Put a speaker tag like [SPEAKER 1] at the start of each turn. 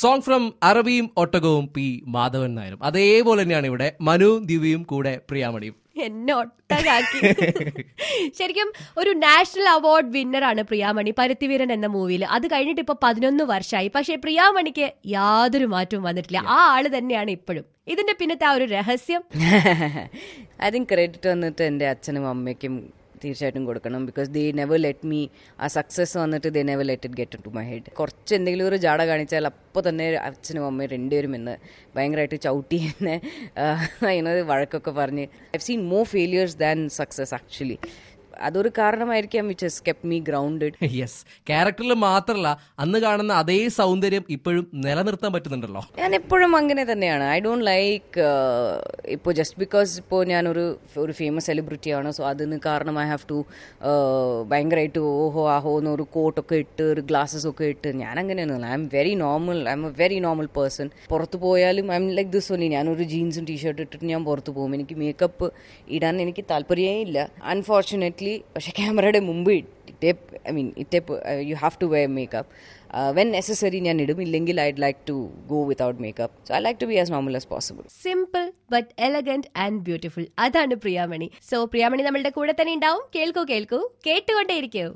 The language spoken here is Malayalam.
[SPEAKER 1] സോങ് ഫ്രം അറബിയും ഒട്ടകവും പി മാധവൻ നായരും അതേപോലെ തന്നെയാണ് ഇവിടെ മനു ദിവ്യയും കൂടെ പ്രിയാമണിയും
[SPEAKER 2] എന്നെ ഒട്ടകാക്കി ശരിക്കും ഒരു നാഷണൽ അവാർഡ് വിന്നറാണ് പ്രിയാമണി പരുത്തിവീരൻ എന്ന മൂവിയിൽ അത് കഴിഞ്ഞിട്ട് ഇപ്പൊ പതിനൊന്ന് വർഷമായി പക്ഷേ പ്രിയാമണിക്ക് യാതൊരു മാറ്റവും വന്നിട്ടില്ല ആ ആള് തന്നെയാണ് ഇപ്പോഴും ഇതിന്റെ പിന്നത്തെ ആ ഒരു രഹസ്യം
[SPEAKER 3] ഐ തിങ്ക് ക്രെഡിറ്റ് വന്നിട്ട് എൻ്റെ അച്ഛനും അമ്മയ്ക്കും തീർച്ചയായിട്ടും കൊടുക്കണം because they never let me ആ സക്സസ് വന്നിട്ട് they never let it get to my head കുറച്ച് എന്തെങ്കിലും ഒരു ജാട കാണിച്ചാൽ അപ്പോൾ തന്നെ അച്ഛനും അമ്മയും രണ്ടുപേരും എന്ന് ഭയങ്കരമായിട്ട് ചവിട്ടി എന്നെ അതിനത് വഴക്കൊക്കെ പറഞ്ഞ് I've seen more failures than success actually അതൊരു കാരണമായിരിക്കാം which has kept me grounded
[SPEAKER 1] yes ക്യാരക്ടറിൽ മാത്രമല്ല അന്ന് കാണുന്ന അതേ സൗന്ദര്യം ഇപ്പോഴും നിലനിർത്താൻ പറ്റുന്നുണ്ടല്ലോ
[SPEAKER 3] ഞാൻ എപ്പോഴും അങ്ങനെ തന്നെയാണ് ഐ ഡോണ്ട് ലൈക്ക് ഇപ്പോൾ ജസ്റ്റ് ബിക്കോസ് ഇപ്പോൾ ഞാനൊരു ഒരു ഫേമസ് സെലിബ്രിറ്റി ആണ് സോ അതിന് കാരണം ഐ ഹാവ് ടു ഭയങ്കരമായിട്ട് ഓഹോ ആഹോ എന്നൊരു കോട്ടൊക്കെ ഇട്ട് ഒരു ഗ്ലാസ്സസ് ഒക്കെ ഇട്ട് ഞാൻ അങ്ങനെയൊന്നുമില്ല I'm very normal I'm a very normal person പുറത്ത് പോയാലും I'm like this only ഞാനൊരു ജീൻസും ടീഷർട്ട് ഇട്ടിട്ട് ഞാൻ പുറത്ത് പോകും എനിക്ക് മേക്കപ്പ് ഇടാൻ എനിക്ക് താല്പര്യമേ ഇല്ല അൺഫോർച്ചുനേറ്റ്ലി പക്ഷേ ക്യാമറയുടെ മുമ്പ് ഇട്ടേ ഐ മീൻ ഇട്ടേ you have to wear makeup when necessary ഞാൻ ഇടും ഇല്ലെങ്കിൽ I like to go without makeup so I like to be as normal as possible
[SPEAKER 2] simple but elegant and beautiful അതാണ് പ്രിയാമണി സോ പ്രിയാമണി നമ്മളുടെ കൂടെ തന്നെ ഉണ്ടാവും കേൾക്കൂ കേൾക്കൂ കേട്ടുകൊണ്ടേയിരിക്കൂ